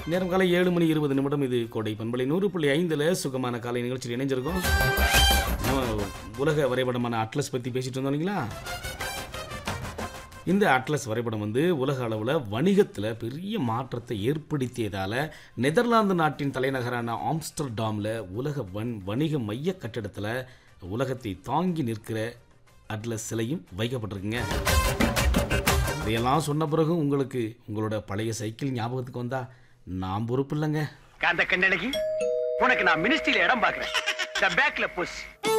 நேரம் காலை ஏழு மணி இருபது நிமிடம் இது கோடை பண்பலை நூறு புள்ளி ஐந்தில் சுகமான காலை நிகழ்ச்சியில் இணைஞ்சிருக்கோம் நம்ம உலக வரைபடமான அட்லஸ் பற்றி பேசிட்டு இருந்தோம் இல்லைங்களா இந்த அட்லஸ் வரைபடம் வந்து உலக அளவில் வணிகத்தில் பெரிய மாற்றத்தை ஏற்படுத்தியதால் நெதர்லாந்து நாட்டின் தலைநகரான ஆம்ஸ்டர்டாமில் உலக வன் வணிக மைய கட்டிடத்தில் உலகத்தை தாங்கி நிற்கிற அட்லஸ் சிலையும் வைக்கப்பட்டிருக்குங்க இதையெல்லாம் சொன்ன பிறகு உங்களுக்கு உங்களோட பழைய சைக்கிள் ஞாபகத்துக்கு வந்தா நான் பொறுப்பு இல்லைங்க காந்த கண்ணழகி உனக்கு நான் மினிஸ்ட்ரியில இடம் பாக்குறேன் பேக்ல புஷ்